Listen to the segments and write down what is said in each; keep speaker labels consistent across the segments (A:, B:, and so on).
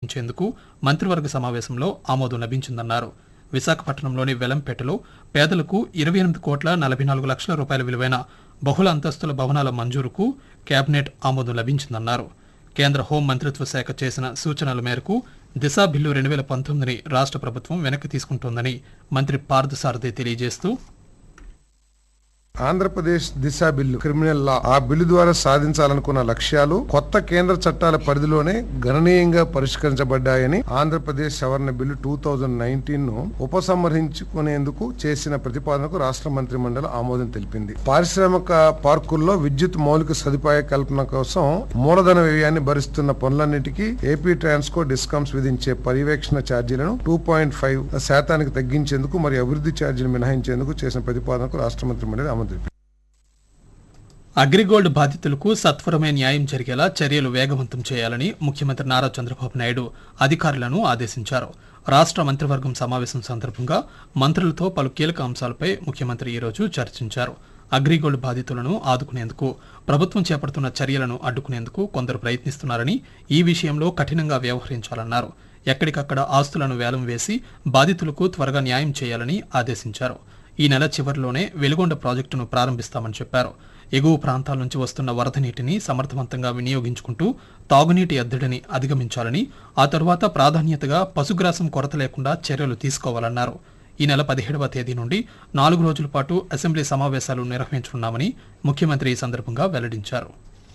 A: నిర్వహించేందుకు మంత్రివర్గ సమావేశంలో ఆమోదం లభించిందన్నారు విశాఖపట్నంలోని వెలంపేటలో పేదలకు ఇరవై ఎనిమిది కోట్ల నలభై నాలుగు లక్షల రూపాయల విలువైన బహుళ అంతస్తుల భవనాల మంజూరుకు కేబినెట్ ఆమోదం లభించిందన్నారు కేంద్ర హోం మంత్రిత్వ శాఖ చేసిన సూచనల మేరకు దిశా బిల్లు రెండు వేల పంతొమ్మిదిని రాష్ట్ర ప్రభుత్వం వెనక్కి తీసుకుంటోందని మంత్రి పార్థసారథి తెలియజేస్తూ
B: Andhra Pradesh Disha bill criminal law ఆ బిల్లు ద్వారా సాధించాలనుకున్న లక్ష్యాలు కొత్త కేంద్ర చట్టాల పరిధిలోనే గణనీయంగా పరిష్కరించబడ్డాయని ఆంధ్రప్రదేశ్ సవరణ బిల్లు టూ థౌజండ్ నైన్టీన్ ను ఉపసంహరించుకునేందుకు చేసిన ప్రతిపాదనకు రాష్ట్ర మంత్రి మండలి ఆమోదం తెలిపింది పారిశ్రామిక పార్కుల్లో విద్యుత్ మౌలిక సదుపాయ కల్పన కోసం మూలధన వ్యయాన్ని భరిస్తున్న పనులన్నిటికీ ఏపీ ట్రాన్స్కో డిస్కామ్స్ విధించే పర్యవేక్షణ ఛార్జీలను టూ పాయింట్ ఫైవ్ శాతానికి తగ్గించేందుకు మరియు అభివృద్ధి ఛార్జీలు మినహాయించేందుకు చేసిన ప్రతిపాదనకు రాష్ట్ర మంత్రి మండలి ఆమోదం తెలిపింది
A: అగ్రిగోల్డ్ బాధితులకు సత్వరమే న్యాయం జరిగేలా చర్యలు వేగవంతం చేయాలని ముఖ్యమంత్రి నారా చంద్రబాబు నాయుడు అధికారులను ఆదేశించారు రాష్ట్ర మంత్రివర్గం సమావేశం సందర్భంగా మంత్రులతో పలు కీలక అంశాలపై ముఖ్యమంత్రి ఈరోజు చర్చించారు అగ్రిగోల్డ్ బాధితులను ఆదుకునేందుకు ప్రభుత్వం చేపడుతున్న చర్యలను అడ్డుకునేందుకు కొందరు ప్రయత్నిస్తున్నారని ఈ విషయంలో కఠినంగా వ్యవహరించాలన్నారు ఎక్కడికక్కడ ఆస్తులను వేలం వేసి బాధితులకు త్వరగా న్యాయం చేయాలని ఆదేశించారు ఈ నెల చివరిలోనే వెలుగొండ ప్రాజెక్టును ప్రారంభిస్తామని చెప్పారు ఎగువ ప్రాంతాల నుంచి వస్తున్న వరద నీటిని సమర్థవంతంగా వినియోగించుకుంటూ తాగునీటి ఎద్దడిని అధిగమించాలని ఆ తరువాత ప్రాధాన్యతగా పశుగ్రాసం కొరత లేకుండా చర్యలు తీసుకోవాలన్నారు ఈ నెల పదిహేడవ తేదీ నుండి నాలుగు రోజుల పాటు అసెంబ్లీ సమావేశాలు నిర్వహించనున్నామని ముఖ్యమంత్రి ఈ సందర్భంగా వెల్లడించారు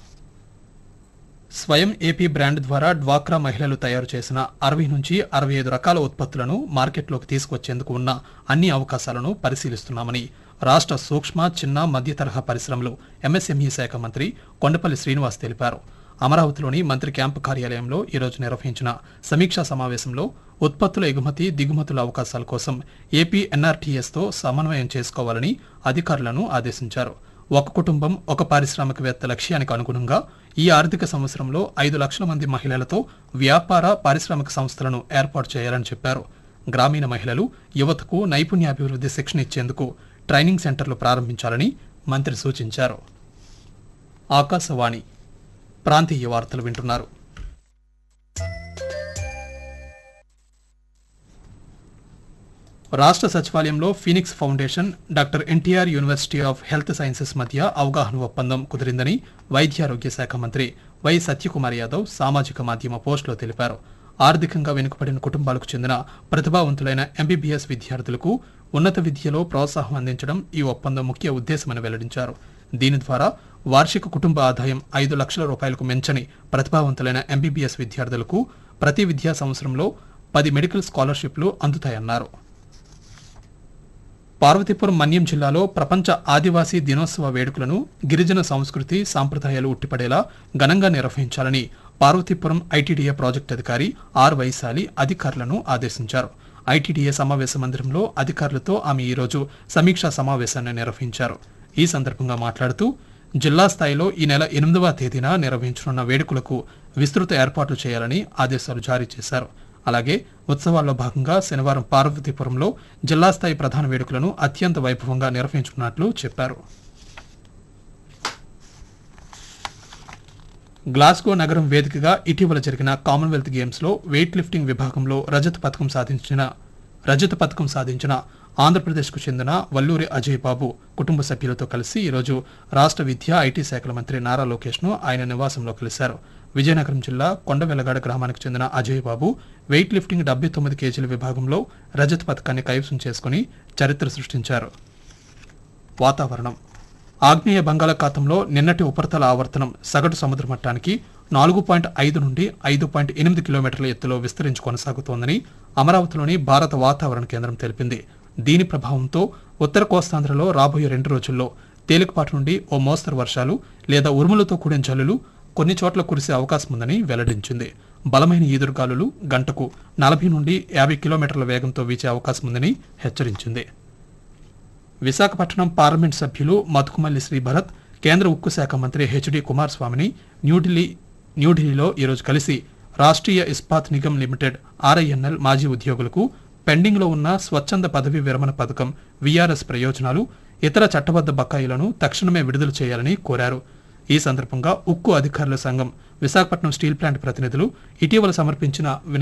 A: స్వయం ఏపీ బ్రాండ్ ద్వారా డ్వాక్రా మహిళలు తయారు చేసిన అరవై నుంచి అరవై ఐదు రకాల ఉత్పత్తులను మార్కెట్లోకి తీసుకొచ్చేందుకు ఉన్న అన్ని అవకాశాలను పరిశీలిస్తున్నామని రాష్ట్ర సూక్ష్మ చిన్న మధ్య తరహా పరిశ్రమలు ఎంఎస్ఎంఈ శాఖ మంత్రి కొండపల్లి శ్రీనివాస్ తెలిపారు అమరావతిలోని మంత్రి క్యాంపు కార్యాలయంలో ఈరోజు నిర్వహించిన సమీక్షా సమావేశంలో ఉత్పత్తుల ఎగుమతి దిగుమతుల అవకాశాల కోసం ఏపీ ఎన్ఆర్టీఎస్తో సమన్వయం చేసుకోవాలని అధికారులను ఆదేశించారు ఒక కుటుంబం ఒక పారిశ్రామికవేత్త లక్ష్యానికి అనుగుణంగా ఈ ఆర్థిక సంవత్సరంలో ఐదు లక్షల మంది మహిళలతో వ్యాపార పారిశ్రామిక సంస్థలను ఏర్పాటు చేయాలని చెప్పారు గ్రామీణ మహిళలు యువతకు నైపుణ్యాభివృద్ధి శిక్షణ ఇచ్చేందుకు ట్రైనింగ్ సెంటర్లు ప్రారంభించాలని మంత్రి సూచించారు ఆకాశవాణి ప్రాంతీయ వార్తలు వింటున్నారు రాష్ట్ర సచివాలయంలో Phoenix Foundation doctor NTR university of health sciences మధ్య అవగాహన ఒప్పందం కుదిరిందని వైద్యారోగ్య శాఖ మంత్రి వై సత్యకుమార్ యాదవ్ సామాజిక మాధ్యమ పోస్టులో తెలిపారు ఆర్థికంగా వెనుకబడిన కుటుంబాలకు చెందిన ప్రతిభావంతులైన ఎంబీబీఎస్ విద్యార్థులకు ఉన్నత విద్యలో ప్రోత్సాహం అందించడం ఈ ఒప్పందం ముఖ్య ఉద్దేశమని వెల్లడించారు దీని ద్వారా వార్షిక కుటుంబ ఆదాయం ఐదు లక్షల రూపాయలకు మించని ప్రతిభావంతులైన ఎంబీబీఎస్ విద్యార్థులకు ప్రతి విద్యా సంవత్సరంలో పది మెడికల్ స్కాలర్షిప్లు అందుతాయన్నారు పార్వతీపురం మన్యం జిల్లాలో ప్రపంచ ఆదివాసీ దినోత్సవ వేడుకలను గిరిజన సంస్కృతి సాంప్రదాయాలు ఉట్టిపడేలా ఘనంగా నిర్వహించాలని పార్వతీపురం ఐటీడీఏ ప్రాజెక్టు అధికారి ఆర్ వైశాలి అధికారులను ఆదేశించారు ఐటీడీఏ సమావేశ మందిరంలో అధికారులతో ఆమె ఈరోజు సమీక్షా సమావేశాన్ని నిర్వహించారు ఈ సందర్భంగా మాట్లాడుతూ జిల్లా స్థాయిలో ఈ నెల ఎనిమిదవ తేదీన నిర్వహించనున్న వేడుకలకు విస్తృత ఏర్పాట్లు చేయాలని ఆదేశాలు జారీ చేశారు అలాగే ఉత్సవాల్లో భాగంగా శనివారం పార్వతీపురంలో జిల్లా స్థాయి ప్రధాన వేడుకలను అత్యంత వైభవంగా నిర్వహించుకున్నట్లు చెప్పారు గ్లాస్గో నగరం వేదికగా ఇటీవల జరిగిన కామన్వెల్త్ గేమ్స్ లో వెయిట్ లిఫ్టింగ్ విభాగంలో రజత పథకం సాధించిన రజత పథకం సాధించిన ఆంధ్రప్రదేశ్కు చెందిన వల్లూరి అజయ్ బాబు కుటుంబ సభ్యులతో కలిసి ఈరోజు రాష్ట్ర విద్యా ఐటీ శాఖల మంత్రి నారా లోకేష్ ను ఆయన నివాసంలో కలిశారు విజయనగరం జిల్లా కొండవెల్లగాడ గ్రామానికి చెందిన అజయ్ బాబు వెయిట్ లిఫ్టింగ్ డెబ్బై తొమ్మిది కేజీల విభాగంలో రజత పథకాన్ని కైవసం చేసుకుని చరిత్ర సృష్టించారు వాతావరణం ఆగ్నేయ బంగాళాఖాతంలో నిన్నటి ఉపరితల ఆవర్తనం సగటు సముద్ర మట్టానికి నాలుగు పాయింట్ ఐదు నుండి ఐదు పాయింట్ ఎనిమిది కిలోమీటర్ల ఎత్తులో విస్తరించి కొనసాగుతోందని అమరావతిలోని భారత వాతావరణ కేంద్రం తెలిపింది దీని ప్రభావంతో ఉత్తర కోస్తాంధ్రలో రాబోయే రెండు రోజుల్లో తేలికపాటి నుండి ఓ మోస్తరు వర్షాలు లేదా ఉరుములతో కూడిన జల్లులు కొన్ని చోట్ల కురిసే అవకాశం ఉందని వెల్లడించింది బలమైన ఈదురుగాలులు గంటకు నలభై నుండి యాభై కిలోమీటర్ల వేగంతో వీచే అవకాశం ఉందని హెచ్చరించింది విశాఖపట్నం పార్లమెంట్ సభ్యులు మధుకుమల్లి శ్రీభరత్ కేంద్ర ఉక్కు శాఖ మంత్రి హెచ్డి కుమారస్వామిని న్యూఢిల్లీ న్యూఢిల్లీలో ఈరోజు కలిసి రాష్ట్రీయ ఇస్పాత్ నిగమ్ లిమిటెడ్ ఆర్ఐఎన్ఎల్ మాజీ ఉద్యోగులకు పెండింగ్లో ఉన్న స్వచ్ఛంద పదవీ విరమణ పథకం విఆర్ఎస్ ప్రయోజనాలు ఇతర చట్టబద్ధ బకాయిలను తక్షణమే విడుదల చేయాలని కోరారు ఈ సందర్భంగా ఉక్కు అధికారుల సంఘం విశాఖపట్నం స్టీల్ ప్లాంట్ ప్రతినిధులు ఇటీవల సమర్పించిన విన